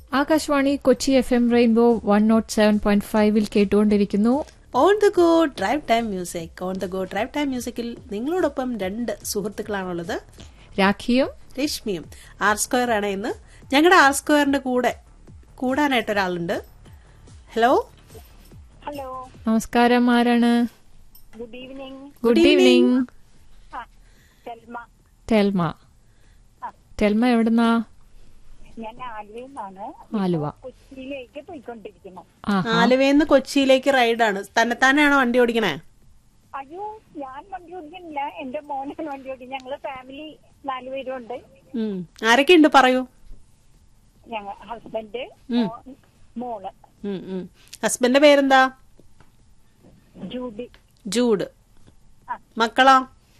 Akashvani Kochi F M rainbow one nought seven point ഫൈവിൽ കേട്ടുകൊണ്ടിരിക്കുന്നു on the go drive time music on the go drive time മ്യൂസിക്കിൽ നിങ്ങളോടൊപ്പം രണ്ട് സുഹൃത്തുക്കളാണുള്ളത് രാഖിയും രശ്മിയും R square ആണ് ഇന്ന് ഞങ്ങളുടെ ആർ സ്ക്വയറിന്റെ കൂടെ കൂടാനായിട്ട് ഒരാളുണ്ട് ഹലോ ഹലോ നമസ്കാരം ആരാണ് ഗുഡ് ഈവനിങ് ഗുഡ് ഈവനിങ് ആ സെൽമ ടെൽമ ടെൽമ എവിടുന്നാ ഞാൻ ആലുവയിൽ നിന്നാണ് ആലുവ കൊച്ചിയിലേക്ക് പോയിക്കൊണ്ടിരിക്കുന്നു ആ ആലുവയിൽ കൊച്ചിയിലേക്ക് റൈഡാണ് തന്നെത്താനെയാണോ വണ്ടി ഓടിക്കണേ അയ്യോ ഞാൻ വണ്ടി ഓടിക്കുന്നില്ല എന്റെ മോനാണ് വണ്ടി ഓടിക്കുന്നത് ഞങ്ങള് ഫാമിലി നാലുപേരും ഉണ്ട് ഉം. ആരൊക്കെ ഉണ്ട് പറയൂ ഞങ്ങൾ ഹസ്ബൻഡ് മോള് ഹസ്ബൻഡിന്റെ പേരെന്താ ജൂബി ജൂഡ് ആ. മക്കളോ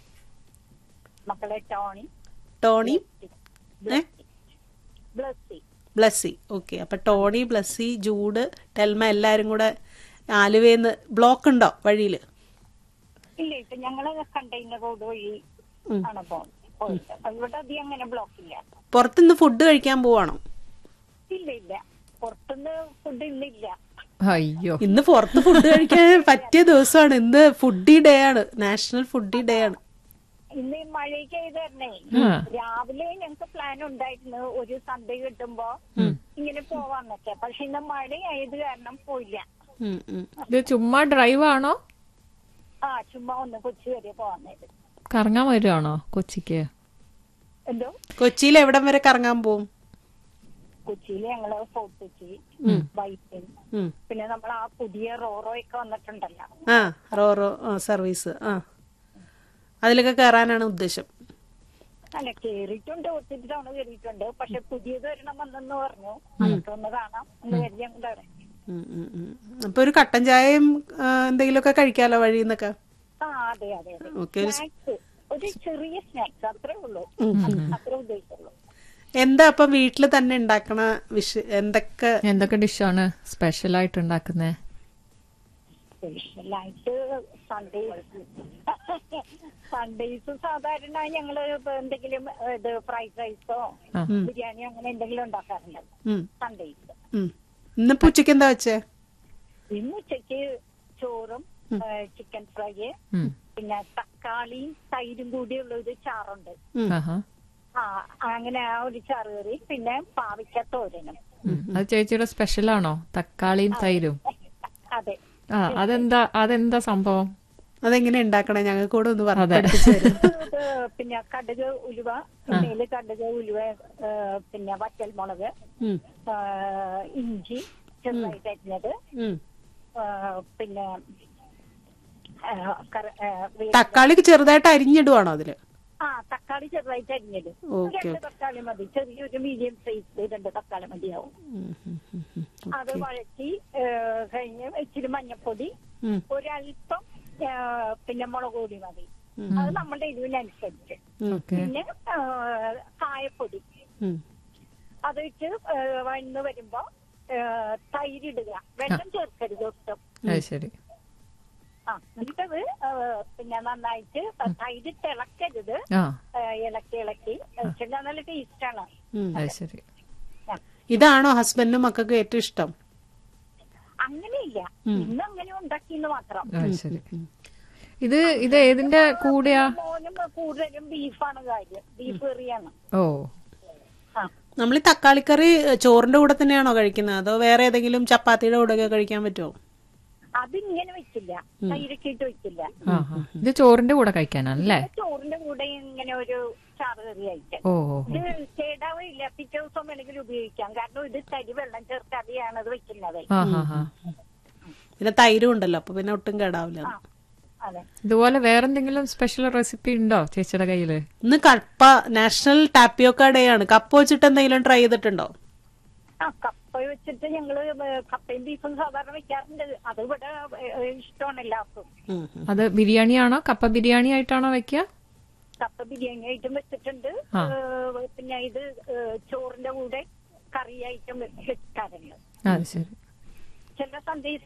മക്കളെ ടോണി ടോണി ഏ ബ്ലസ്സി ബ്ലസ്സി ഓക്കെ അപ്പൊ ടോണി ബ്ലസ്സി ജൂഡ് ടെൽമ എല്ലാരും കൂടെ ആലുവേന്ന് ബ്ലോക്ക് ഉണ്ടോ വഴിയില് ഇല്ല ഇപ്പൊ ഞങ്ങള് കണ്ടെയ്നർ റോഡ് വഴി ഉം. ആണ് പോകുന്നത് പോയിട്ട് ഇവിടെ അധികം അങ്ങനെ ബ്ലോക്ക് ഇല്ല പുറത്തുനിന്ന് ഫുഡ് കഴിക്കാൻ പോവാണോ ഇല്ല ഇല്ല പുറത്തുനിന്ന് ഫുഡ് ഇന്നില്ല അയ്യോ ഇന്ന് പുറത്ത് ഫുഡ് കഴിക്കാൻ പറ്റിയ ദിവസമാണ് ഇന്ന് ഫുഡി ഡേ ആണ് നാഷണൽ ഫുഡി ഡേ ആണ് ഇന്ന് ഈ മഴയ്ക്ക് ആയതരണേ ആ. രാവിലെ ഞങ്ങക്ക് പ്ലാൻ ഉണ്ടായിരുന്നു ഒരു സൺഡേ കിട്ടുമ്പോ ഇങ്ങനെ പോവാന്നൊക്കെ പക്ഷെ ഇന്ന് മഴയായത് കാരണം പോയില്ല ഉം, ഉം. ഇത് ചുമ്മാ ഡ്രൈവ് ആണോ ആ ചുമ്മാ ഒന്ന് കൊച്ചി വരെ പോവാന്നത് കറങ്ങാൻ വരുവാണോ കൊച്ചിക്ക് എന്തോ കൊച്ചിയിൽ എവിടം വരെ കറങ്ങാൻ പോവും കൊച്ചിയില് ഞങ്ങള് ഫോർട്ട് കൊച്ചി വൈപ്പിൻ ഉം. പിന്നെ നമ്മൾ ആ പുതിയ റോറോ ഒക്കെ വന്നിട്ടുണ്ടല്ലോ ആ റോറോ സർവീസ് ആ അതിലൊക്കെ കയറാനാണ് ഉദ്ദേശം അല്ല കേറിയിട്ടുണ്ട് ഒത്തിരി തവണ കേറിയിട്ടുണ്ട് പക്ഷെ പുതിയത് ഒരെണ്ണം വന്നെന്ന് പറഞ്ഞു അതൊക്കെ ഒന്ന് കാണാം എന്ന് കരുതി ഞങ്ങളുടെ ഉം, ഉം, ഉം. അപ്പൊ ഒരു കട്ടൻ ചായയും ആ, എന്തെങ്കിലുമൊക്കെ കഴിക്കാലോ വഴിയിൽ നിന്നൊക്കെ ആ അതെ അതെ അതെ ഓക്കെ ഒരു സ്നാക്സ് ഒരു ചെറിയ സ്നാക്സ് അത്രേ ഉള്ളൂ അത്രേ ഉദ്ദേശിച്ചുള്ളൂ എന്താ അപ്പൊ വീട്ടിൽ തന്നെ ഉണ്ടാക്കണ വിഷ എന്തൊക്കെ എന്തൊക്കെ ഡിഷാണ് സ്പെഷ്യൽ ആയിട്ട് ഉണ്ടാക്കുന്നത് സ്പെഷ്യലായിട്ട് സൺഡേ സൺഡേസ് സാധാരണ ഞങ്ങള് ഇപ്പൊ എന്തെങ്കിലും ഇത് ഫ്രൈഡ് റൈസോ ആ. ബിരിയാണി അങ്ങനെ എന്തെങ്കിലും ഉണ്ടാക്കാറുണ്ട് ഉം, സൺഡേസ് ഉം. ഇന്നിപ്പോ ഉച്ചയ്ക്ക് എന്താ വെച്ചേ ഇന്ന് ഉച്ചയ്ക്ക് ചോറും ചിക്കൻ ഫ്രൈ ഉം. പിന്നെ തക്കാളിയും തൈരും കൂടിയുള്ള ഒരു ചാറുണ്ട് ആഹാ. ആ അങ്ങനെ ആ ഒരു ചാറ് കറി പിന്നെ പാവയ്ക്ക തോരനും ഉം. അത് ചേച്ചിയുടെ സ്പെഷ്യൽ ആണോ തക്കാളിയും തൈരും അതെ ആ അതെന്താ അതെന്താ സംഭവം അതെങ്ങനെ ഉണ്ടാക്കണേ ഞങ്ങൾക്ക് കൂടെ ഒന്ന് പറഞ്ഞു അതെ. പഠിപ്പിച്ചു തരും ഇത് പിന്നെ കടുക് ഉലുവ എണ്ണയില് കടുക് ഉലുവ ഏ, പിന്നെ വറ്റൽമുളക് ഉം, ആ, ഇഞ്ചി ചെറുതായിട്ട് അരിഞ്ഞത് ഉം. ആ, പിന്നെ ആ, കര- ആ, വേ- തക്കാളി ചെറുതായിട്ട് അരിഞ്ഞിടുവാണോ അതില് ആ തക്കാളി ചെറുതായിട്ട് അരിഞ്ഞത് ഓക്കെ, രണ്ട് തക്കാളി മതി ചെറിയൊരു മീഡിയം സൈസ് രണ്ട് തക്കാളി മതിയാവും ഉം, ഉം, ഉം, ഉം. അത് വഴറ്റി ഏ, കഴിഞ്ഞ് ഇച്ചിരി മഞ്ഞപ്പൊടി ഉം, ഒരല്പം ആ, പിന്നെ മുളക് പൊടി മതി ഉം. അത് നമ്മുടെ എരിവിനനുസരിച്ച് ഉം, ഓക്കെ പിന്നെ ആ, കായപ്പൊടി ഉം. അത് ഇട്ട് വന്ന് വരുമ്പോ ആ, തൈരിടുക വെള്ളം ചേർക്കരുത് ഒട്ടും അത് ശരി ആ എന്നിട്ടത് ആ, പിന്നെ നന്നായിട്ട് തൈര് തിളക്കരുത് ആ ആ, ഇളക്കി ഇളക്കി വെച്ചാൽ നല്ല ടേസ്റ്റാണ് ഉം. അത് ശരി ഇതാണോ ഹസ്ബൻഡിനും മക്കൾക്കും ഏറ്റവും ഇഷ്ടം അങ്ങനെയില്ല ഇന്ന് അങ്ങനെ ഉണ്ടാക്കിന്ന് മാത്രം അത് ശരി ഇത് ഇത് ഏതിന്റെ കൂടെയാ മോനും കൂടുതലും ബീഫാണ് കാര്യം ബീഫ് കറിയാണ് ഓ ആ നമ്മൾ ഈ തക്കാളിക്കറി ചോറിന്റെ കൂടെ തന്നെയാണോ കഴിക്കുന്നത് അതോ വേറെ ഏതെങ്കിലും ചപ്പാത്തിയുടെ കൂടെ ഒക്കെ കഴിക്കാൻ പറ്റുമോ അതിങ്ങനെ വെച്ചില്ല തൈരക്കിട്ട് വെച്ചില്ല ആ ആ. ഇത് ചോറിന്റെ കൂടെ കഴിക്കാനല്ലേ ചോറിന്റെ കൂടെ ഇങ്ങനെ ഒരു ചാറ് കറി കഴിക്കാം ഓ ഓ ഇത് കേടാവില്ല പിറ്റേ ദിവസം വേണമെങ്കിൽ ഉപയോഗിക്കാം കാരണം ഇത് തരി വെള്ളം ചേർക്കാതെയാണ് അത് വെക്കുന്നത് ആ ഹാ ഹാ പിന്നെ തൈരും ഉണ്ടല്ലോ അപ്പൊ പിന്നെ ഒട്ടും കേടാവില്ല ആ അതെ ഇതുപോലെ വേറെന്തെങ്കിലും സ്പെഷ്യൽ റെസിപ്പി ഉണ്ടോ ചേച്ചിയുടെ കയ്യില് ഇന്ന് കപ്പ നാഷണൽ ടാപ്പിയോക്ക ഡേ ആണ് കപ്പ വെച്ചിട്ട് എന്തെങ്കിലും ട്രൈ ചെയ്തിട്ടുണ്ടോ ആ കപ്പ വെച്ചിട്ട് ഞങ്ങള് കപ്പയും ബീഫും സാധാരണ വെക്കാറുണ്ട് അത് ഇവിടെ ഏ, ഇഷ്ടമാണ് എല്ലാവർക്കും ഉം, ഉം. അത് ബിരിയാണിയാണോ കപ്പ ബിരിയാണി ആയിട്ടാണോ വെക്കുക കപ്പ ബിരിയാണി ആയിട്ടും വെച്ചിട്ടുണ്ട് ആ. ഏ, പിന്നെ ഇത് ഏ, ചോറിന്റെ കൂടെ കറി ആയിട്ടും വെക്കാറുണ്ട് അത് ശരി ചില സൺഡേസ്